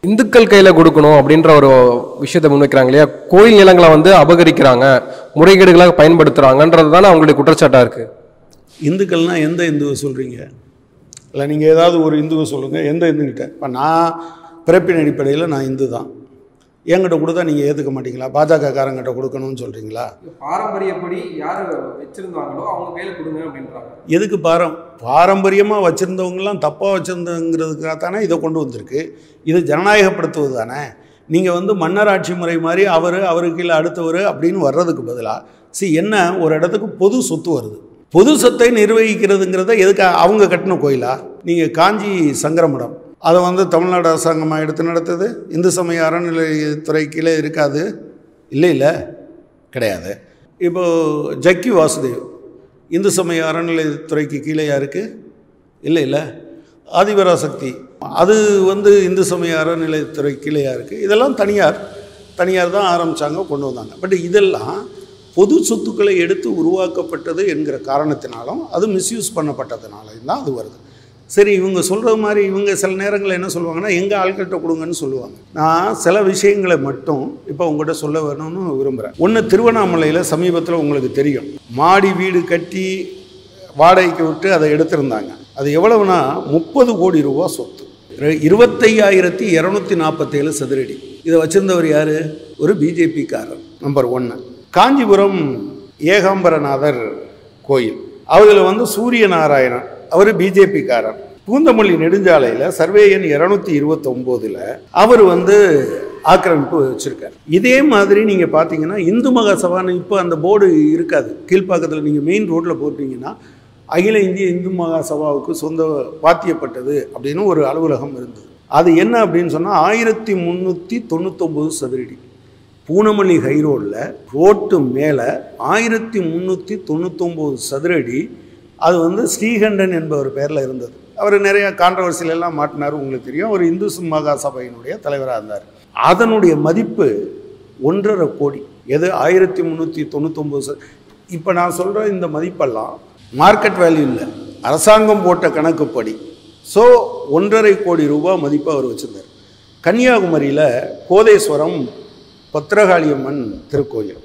இந்துக்கள் கையில கொடுக்கணும் அப்படின்ற ஒரு விஷயத்தை முன்வைக்கிறாங்க இல்லையா கோயில் நிலங்களை வந்து அபகரிக்கிறாங்க முறைகேடுகளாக பயன்படுத்துறாங்கன்றது தானே அவங்களுடைய குற்றச்சாட்டா இருக்கு இந்துக்கள்னால் எந்த இந்துவை சொல்கிறீங்க இல்லை நீங்கள் ஏதாவது ஒரு இந்துவை சொல்லுங்கள் எந்த இந்துக்கிட்ட இப்போ நான் பிறப்பின் அடிப்படையில் நான் இந்து தான் என்கிட்ட கொடுத்தா நீங்கள் ஏற்றுக்க மாட்டீங்களா பாஜக காரங்கிட்ட கொடுக்கணும்னு சொல்கிறீங்களா பாரம்பரியப்படி யார் வச்சிருந்தாங்களோ அவங்க கையில கொடுங்க அப்படின்றாங்க எதுக்கு பாரம் பாரம்பரியமாக வச்சுருந்தவங்கலாம் தப்பாக வச்சுருந்தங்கிறதுக்காக தானே இதை கொண்டு வந்திருக்கு இது ஜனநாயகப்படுத்துவது தானே நீங்கள் வந்து மன்னராட்சி முறை மாதிரி அவர் அவருக்கு கீழே அடுத்தவர் அப்படின்னு வர்றதுக்கு பதிலாக சி என்ன ஒரு இடத்துக்கு பொது சொத்து வருது பொது சொத்தை நிர்வகிக்கிறதுங்கிறத எதுக்கு அவங்க கட்டின கோயிலா நீங்கள் காஞ்சி சங்கரமடம் அதை வந்து தமிழ்நாடு அரசாங்கமாக எடுத்து நடத்துது இந்து சமய அறநிலையத்துறை கீழே இருக்காது இல்லை இல்லை கிடையாது இப்போது ஜக்கி வாசுதேவ் இந்து சமய அறநிலையத்துறைக்கு கீழே யாருக்கு இல்லை இல்லை ஆதிபராசக்தி அது வந்து இந்து சமய அறநிலையத்துறை கீழேயா இருக்குது இதெல்லாம் தனியார் தனியார் தான் ஆரம்பித்தாங்க கொண்டு வந்தாங்க பட் இதெல்லாம் பொது சொத்துக்களை எடுத்து உருவாக்கப்பட்டது என்கிற காரணத்தினாலும் அது மிஸ்யூஸ் பண்ணப்பட்டதுனாலையும் தான் அது வருது சரி இவங்க சொல்கிறது மாதிரி இவங்க சில நேரங்களில் என்ன சொல்லுவாங்கன்னா எங்கள் ஆட்கள்கிட்ட கொடுங்கன்னு சொல்லுவாங்க நான் சில விஷயங்களை மட்டும் இப்போ உங்கள்கிட்ட சொல்ல வேணும்னு விரும்புகிறேன் ஒன்று திருவண்ணாமலையில் சமீபத்தில் உங்களுக்கு தெரியும் மாடி வீடு கட்டி வாடகைக்கு விட்டு அதை எடுத்திருந்தாங்க அது எவ்வளவுனா முப்பது கோடி ரூபா சொத்து இரு- இருபத்தையாயிரத்தி இரநூத்தி நாற்பத்தேழு சதுரடி இதை வச்சிருந்தவர் யார் ஒரு பிஜேபிக்காரர் நம்பர் ஒன்று காஞ்சிபுரம் ஏகாம்பரநாதர் கோயில் அதில் வந்து சூரிய நாராயணன் அவர் பிஜேபிக்காரர் பூந்தமல்லி நெடுஞ்சாலையில் சர்வே எண் இரநூத்தி இருபத்தொம்போதில் அவர் வந்து ஆக்கிரமிப்பு வச்சுருக்கார் இதே மாதிரி நீங்கள் பார்த்தீங்கன்னா இந்து மகாசபான்னு இப்போ அந்த போர்டு இருக்காது கீழ்ப்பாக்கத்தில் நீங்கள் மெயின் ரோட்டில் போட்டீங்கன்னா அகில இந்திய இந்து மகாசபாவுக்கு சொந்த பாத்தியப்பட்டது அப்படின்னு ஒரு அலுவலகம் இருந்தது அது என்ன அப்படின்னு சொன்னால் ஆயிரத்தி முந்நூற்றி தொண்ணூத்தொம்பது சதுரடி பூனமல்லி ஹைரோடில் ரோட்டு மேலே ஆயிரத்தி முந்நூற்றி தொண்ணூத்தொம்பது சதுரடி அது வந்து ஸ்ரீகண்டன் என்பவர் பேரில் இருந்தது அவர் நிறைய கான்ட்ரவர்சில எல்லாம் மாட்டினார் உங்களுக்கு தெரியும் அவர் இந்து மகாசபையினுடைய தலைவராக இருந்தார் அதனுடைய மதிப்பு ஒன்றரை கோடி எது ஆயிரத்தி முந்நூற்றி தொண்ணூத்தொம்பது இப்போ நான் சொல்கிற இந்த மதிப்பெல்லாம் மார்க்கெட் வேல்யூ இல்லை அரசாங்கம் போட்ட கணக்குப்படி ஸோ ஒன்றரை கோடி ரூபாய் மதிப்பு அவர் வச்சிருந்தார் கன்னியாகுமரியில் கோதேஸ்வரம் பத்திரகாளியம்மன் திருக்கோயில்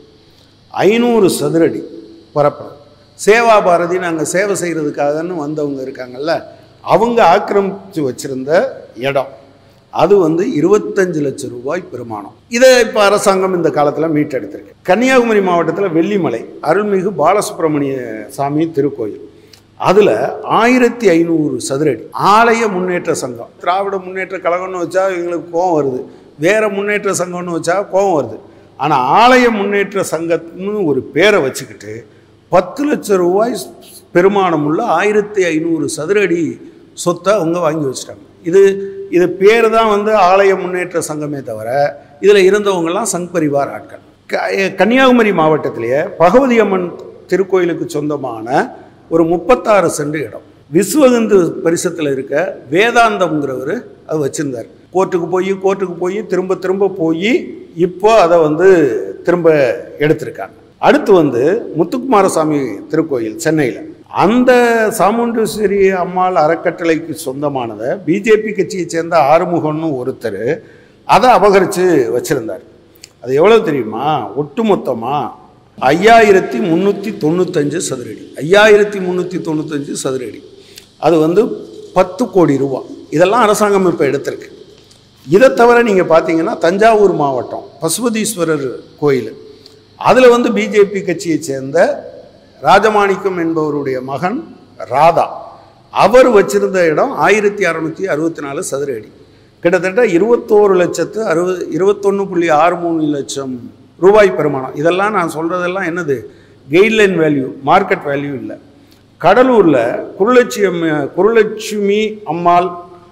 ஐநூறு சதுரடி பரப்பளவு சேவா பாரதி நாங்கள் சேவை செய்கிறதுக்காகன்னு வந்தவங்க இருக்காங்கல்ல அவங்க ஆக்கிரமித்து வச்சிருந்த இடம் அது வந்து இருபத்தஞ்சு லட்சம் ரூபாய் பெருமானம் இதை இப்போ அரசாங்கம் இந்த காலத்தில் மீட்டெடுத்திருக்கு கன்னியாகுமரி மாவட்டத்தில் வெள்ளிமலை அருள்மிகு பாலசுப்ரமணிய சாமி திருக்கோயில் அதில் ஆயிரத்தி ஐநூறு சதுரடி ஆலய முன்னேற்ற சங்கம் திராவிட முன்னேற்ற கழகம்னு வச்சா எங்களுக்கு கோவம் வருது வேற முன்னேற்ற சங்கம்னு வச்சா கோவம் வருது ஆனால் ஆலய முன்னேற்ற சங்கம்னு ஒரு பேரை வச்சுக்கிட்டு பத்து லட்சம் ரூபாய் பெருமானம் உள்ள ஆயிரத்தி ஐநூறு சதுரடி சொத்தை அவங்க வாங்கி வச்சிட்டாங்க இது இது பேர் தான் வந்து ஆலய முன்னேற்ற சங்கமே தவிர இதில் இருந்தவங்கெல்லாம் சங் பரிவார் ஆட்கள் க- கன்னியாகுமரி மாவட்டத்திலேயே பகவதி அம்மன் திருக்கோயிலுக்கு சொந்தமான ஒரு முப்பத்தாறு சென்ட் இடம் விஸ்வஹிந்து பரிசத்தில் இருக்க வேதாந்தம்ங்கிறவர் அது வச்சிருந்தார் கோர்ட்டுக்கு போய் கோர்ட்டுக்கு போய் திரும்ப திரும்ப போய் இப்போ அதை வந்து திரும்ப எடுத்திருக்காங்க அடுத்து வந்து முத்துக்குமாரசாமி திருக்கோயில் சென்னையில் அந்த சாமுண்டீஸ்வரி அம்மாள் அறக்கட்டளைக்கு சொந்தமானதை பிஜேபி கட்சியை சேர்ந்த ஆறுமுகம்னு ஒருத்தர் அதை அபகரித்து வச்சிருந்தார் அது எவ்வளோ தெரியுமா ஒட்டுமொத்தமாக ஐயாயிரத்தி முந்நூற்றி தொண்ணூத்தஞ்சு சதுரடி ஐயாயிரத்தி முந்நூற்றி தொண்ணூத்தஞ்சு சதுரடி அது வந்து பத்து கோடி ரூபா இதெல்லாம் அரசாங்கம் இப்போ எடுத்திருக்கு இதை தவிர நீங்கள் பார்த்தீங்கன்னா தஞ்சாவூர் மாவட்டம் பசுபதீஸ்வரர் கோயில் அதில் வந்து பிஜேபி கட்சியை சேர்ந்த ராஜமாணிக்கம் என்பவருடைய மகன் ராதா அவர் வச்சிருந்த இடம் ஆயிரத்தி அறநூற்றி அறுபத்தி நாலு சதுர அடி கிட்டத்தட்ட இருபத்தோரு லட்சத்து அறுபது இருபத்தொன்று புள்ளி ஆறு மூணு லட்சம் ரூபாய் பெருமானம் இதெல்லாம் நான் சொல்கிறதெல்லாம் என்னது கெய்ட்லைன் வேல்யூ மார்க்கெட் வேல்யூ இல்லை கடலூரில் குருலட்சி அம்ம குருலட்சுமி அம்மாள்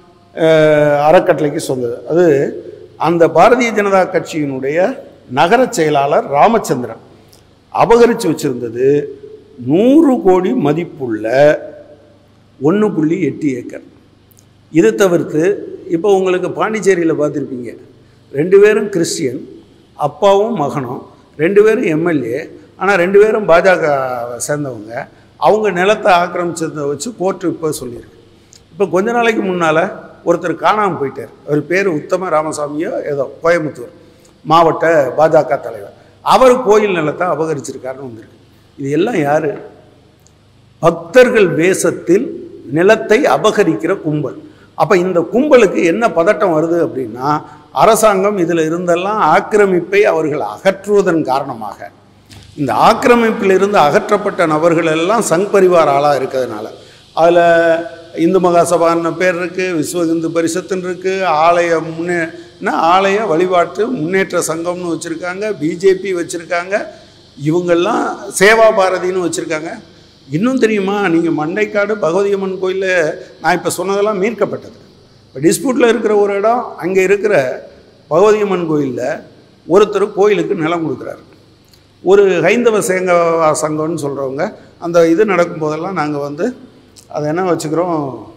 அஹ், அறக்கட்டளைக்கு சொந்தது அது அந்த பாரதிய ஜனதா கட்சியினுடைய நகர செயலாளர் ராமச்சந்திரன் அபகரித்து வச்சிருந்தது நூறு கோடி மதிப்புள்ள ஒன்று புள்ளி எட்டு ஏக்கர் இதை தவிர்த்து இப்போ உங்களுக்கு பாண்டிச்சேரியில் பார்த்துருப்பீங்க ரெண்டு பேரும் கிறிஸ்டியன் அப்பாவும் மகனும் ரெண்டு பேரும் எம்எல்ஏ ஆனால் ரெண்டு பேரும் பாஜக சேர்ந்தவங்க அவங்க நிலத்தை ஆக்கிரமிச்சதை வச்சு கோர்ட்டு இப்போ சொல்லியிருக்கு இப்போ கொஞ்ச நாளைக்கு முன்னால் ஒருத்தர் காணாமல் போயிட்டார் அவர் பேர் உத்தம ராமசாமியோ ஏதோ கோயம்புத்தூர் மாவட்ட பாஜக தலைவர் அவர் கோயில் நிலத்தை அபகரிச்சிருக்காருன்னு வந்திருக்கு இது எல்லாம் யாரு பக்தர்கள் வேஷத்தில் நிலத்தை அபகரிக்கிற கும்பல் அப்போ இந்த கும்பலுக்கு என்ன பதட்டம் வருது அப்படின்னா அரசாங்கம் இதில் இருந்தெல்லாம் ஆக்கிரமிப்பை அவர்கள் அகற்றுவதன் காரணமாக இந்த ஆக்கிரமிப்பில் இருந்து அகற்றப்பட்ட நபர்கள் எல்லாம் சங் பரிவார் ஆளாக இருக்கிறதுனால அதில் இந்து மகாசபான்னு பேர் இருக்குது விஸ்வ இந்து பரிஷத்துன்னு இருக்குது ஆலய முன்னே என்ன ஆலய வழிபாட்டு முன்னேற்ற சங்கம்னு வச்சுருக்காங்க பிஜேபி வச்சுருக்காங்க இவங்கெல்லாம் சேவா பாரதின்னு வச்சுருக்காங்க இன்னும் தெரியுமா நீங்கள் மண்டைக்காடு பகவதி அம்மன் கோயிலில் நான் இப்போ சொன்னதெல்லாம் மீட்கப்பட்டது இப்போ டிஸ்பியூட்டில் இருக்கிற ஒரு இடம் அங்கே இருக்கிற பகவதி அம்மன் கோயிலில் ஒருத்தர் கோயிலுக்கு நிலம் கொடுக்குறாரு ஒரு ஹைந்தவ சேங்க சங்கம்னு சொல்கிறவங்க அந்த இது நடக்கும்போதெல்லாம் நாங்கள் வந்து அதை என்ன வச்சுக்கிறோம்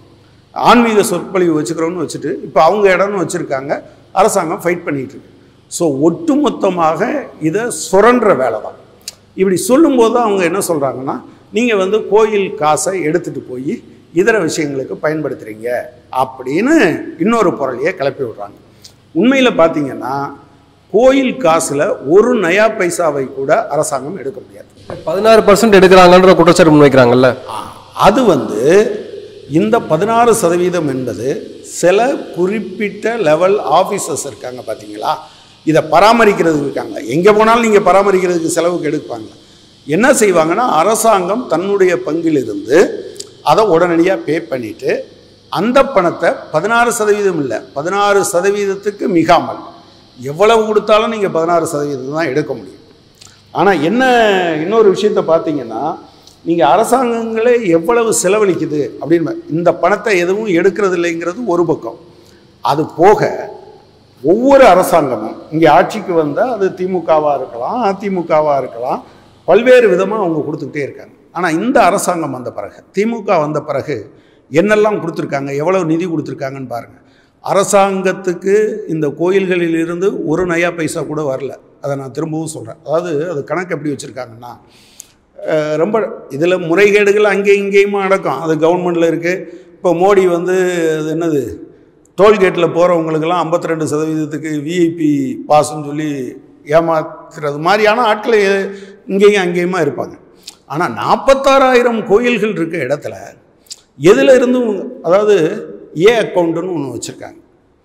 ஆன்மீக சொற்பொழிவு வச்சுக்கிறோம்னு வச்சுட்டு இப்போ அவங்க இடம்னு வச்சுருக்காங்க அரசாங்கம் ஃபைட் பண்ணிகிட்டு இருக்கு ஸோ ஒட்டுமொத்தமாக இதை சுரண்டுற வேலை தான் இப்படி சொல்லும்போது தான் அவங்க என்ன சொல்கிறாங்கன்னா நீங்கள் வந்து கோயில் காசை எடுத்துகிட்டு போய் இதர விஷயங்களுக்கு பயன்படுத்துகிறீங்க அப்படின்னு இன்னொரு பொருளையே கிளப்பி விடுறாங்க உண்மையில் பார்த்தீங்கன்னா கோயில் காசில் ஒரு நயா பைசாவை கூட அரசாங்கம் எடுக்க முடியாது பதினாறு பர்சன்ட் எடுக்கிறாங்கன்ற குற்றச்சாட்டு முன்வைக்கிறாங்கல்ல ஆ, அது வந்து இந்த பதினாறு சதவீதம் என்பது சில குறிப்பிட்ட லெவல் ஆஃபீஸர்ஸ் இருக்காங்க பார்த்தீங்களா இதை பராமரிக்கிறதுக்கு இருக்காங்க எங்கே போனாலும் நீங்கள் பராமரிக்கிறதுக்கு செலவுக்கு எடுப்பாங்க என்ன செய்வாங்கன்னா அரசாங்கம் தன்னுடைய பங்கிலிருந்து அதை உடனடியாக பே பண்ணிட்டு அந்த பணத்தை பதினாறு சதவீதம் இல்லை பதினாறு சதவீதத்துக்கு மிகாமல் எவ்வளவு கொடுத்தாலும் நீங்கள் பதினாறு சதவீதம் தான் எடுக்க முடியும் ஆனால் என்ன இன்னொரு விஷயத்தை பார்த்தீங்கன்னா நீங்கள் அரசாங்கங்களே எவ்வளவு செலவழிக்குது அப்படின்னு இந்த பணத்தை எதுவும் எடுக்கிறது இல்லைங்கிறது ஒரு பக்கம் அது போக ஒவ்வொரு அரசாங்கமும் இங்கே ஆட்சிக்கு வந்தால் அது திமுகவாக இருக்கலாம் அதிமுகவாக இருக்கலாம் பல்வேறு விதமாக அவங்க கொடுத்துக்கிட்டே இருக்காங்க ஆனால் இந்த அரசாங்கம் வந்த பிறகு திமுக வந்த பிறகு என்னெல்லாம் கொடுத்துருக்காங்க எவ்வளவு நிதி கொடுத்துருக்காங்கன்னு பாருங்கள் அரசாங்கத்துக்கு இந்த கோயில்களில் இருந்து ஒரு நயா பைசா கூட வரல அதை நான் திரும்பவும் சொல்கிறேன் அதாவது அது கணக்கு எப்படி வச்சுருக்காங்கன்னா அஹ், ரொம்ப இதில் முறைகேடுகள் அங்கேயும் இங்கேயுமா நடக்கும் அது கவர்மெண்ட்டில் இருக்குது இப்போ மோடி வந்து அது என்னது டோல்கேட்டில் போகிறவங்களுக்கெல்லாம் 52% ரெண்டு சதவீதத்துக்கு விஐபி பாஸ்ன்னு சொல்லி ஏமாத்துறது மாதிரியான ஆட்கள் எ- இங்கேயும் அங்கேயுமா இருப்பாங்க ஆனால் நாற்பத்தாறாயிரம் கோயில்கள் இருக்க இடத்துல எதில் இருந்தும் அதாவது ஏ அக்கௌண்ட்டுன்னு ஒன்று வச்சுருக்காங்க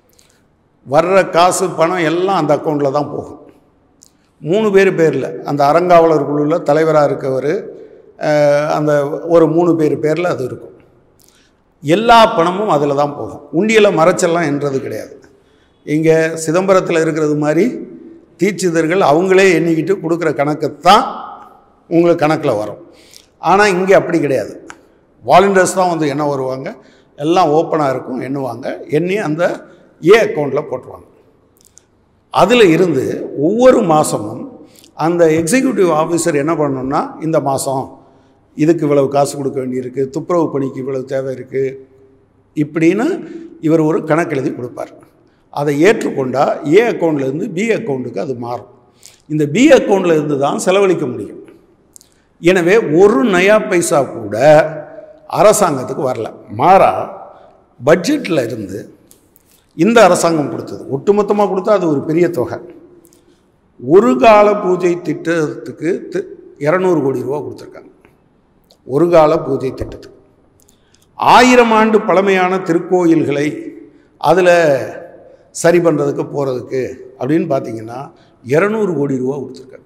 வர்ற காசு பணம் எல்லாம் அந்த அக்கௌண்ட்டில் தான் போகும் மூணு பேர் பேரில் அந்த அறங்காவலர் குழுவில் தலைவராக இருக்கவர் அஹ், அந்த ஒரு மூணு பேர் பேரில் அது இருக்கும் எல்லா பணமும் அதில் தான் போகும் உண்டியலை மறைச்செல்லாம் என்றது கிடையாது இங்கே சிதம்பரத்தில் இருக்கிறது மாதிரி தீட்சிதர்கள் அவங்களே எண்ணிக்கிட்டு கொடுக்குற கணக்கு தான் உங்களுக்கு கணக்கில் வரும் ஆனால் இங்கே அப்படி கிடையாது வாலண்டியர்ஸ் தான் வந்து என்ன வருவாங்க எல்லாம் ஓப்பனாக இருக்கும் எண்ணுவாங்க எண்ணி அந்த ஏ அக்கௌண்ட்டில் போட்டுருவாங்க அதில் இருந்து ஒவ்வொரு மாதமும் அந்த எக்ஸிக்யூட்டிவ் ஆஃபீஸர் என்ன பண்ணணும்னா இந்த மாதம் இதுக்கு இவ்வளவு காசு கொடுக்க வேண்டியிருக்கு துப்புரவு பணிக்கு இவ்வளவு தேவை இருக்குது இப்படின்னு இவர் ஒரு கணக்கு எழுதி கொடுப்பார் அதை ஏற்றுக்கொண்டா ஏ அக்கௌண்ட்லேருந்து பி அக்கௌண்ட்டுக்கு அது மாறும் இந்த பி அக்கௌண்ட்டில் இருந்து தான் செலவழிக்க முடியும் எனவே ஒரு நயா பைசா கூட அரசாங்கத்துக்கு வரல மாறா பட்ஜெட்டில் இருந்து இந்த அரசாங்கம் கொடுத்தது ஒட்டுமொத்தமாக கொடுத்தா அது ஒரு பெரிய தொகை ஒரு கால பூஜை திட்டத்துக்கு தி- இரநூறு கோடி ரூபா கொடுத்துருக்காங்க ஒரு கால பூஜை திட்டத்துக்கு ஆயிரம் ஆண்டு பழமையான திருக்கோயில்களை அதில் சரி பண்ணுறதுக்கு போகிறதுக்கு அப்படின்னு பார்த்தீங்கன்னா இரநூறு கோடி ரூபா கொடுத்துருக்காங்க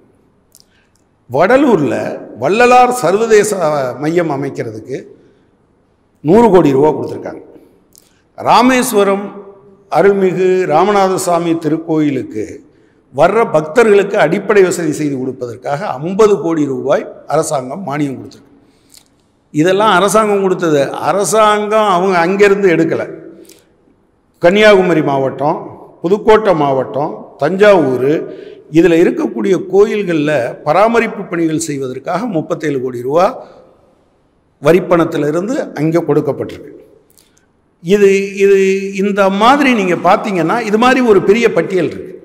வடலூரில் வள்ளலார் சர்வதேச மையம் அமைக்கிறதுக்கு நூறு கோடி ரூபா கொடுத்துருக்காங்க ராமேஸ்வரம் அருள்மிகு ராமநாத சாமி திருக்கோயிலுக்கு வர்ற பக்தர்களுக்கு அடிப்படை வசதி செய்து கொடுப்பதற்காக ஐம்பது கோடி ரூபாய் அரசாங்கம் மானியம் கொடுத்துருக்கு இதெல்லாம் அரசாங்கம் கொடுத்தது அரசாங்கம் அவங்க அங்கேருந்து எடுக்கலை கன்னியாகுமரி மாவட்டம் புதுக்கோட்டை மாவட்டம் தஞ்சாவூர் இதில் இருக்கக்கூடிய கோயில்களில் பராமரிப்பு பணிகள் செய்வதற்காக முப்பத்தேழு கோடி ரூபா வரிப்பணத்திலிருந்து அங்கே கொடுக்கப்பட்டிருக்கு இது இது இந்த மாதிரி நீங்கள் பார்த்தீங்கன்னா இது மாதிரி ஒரு பெரிய பட்டியல் இருக்குது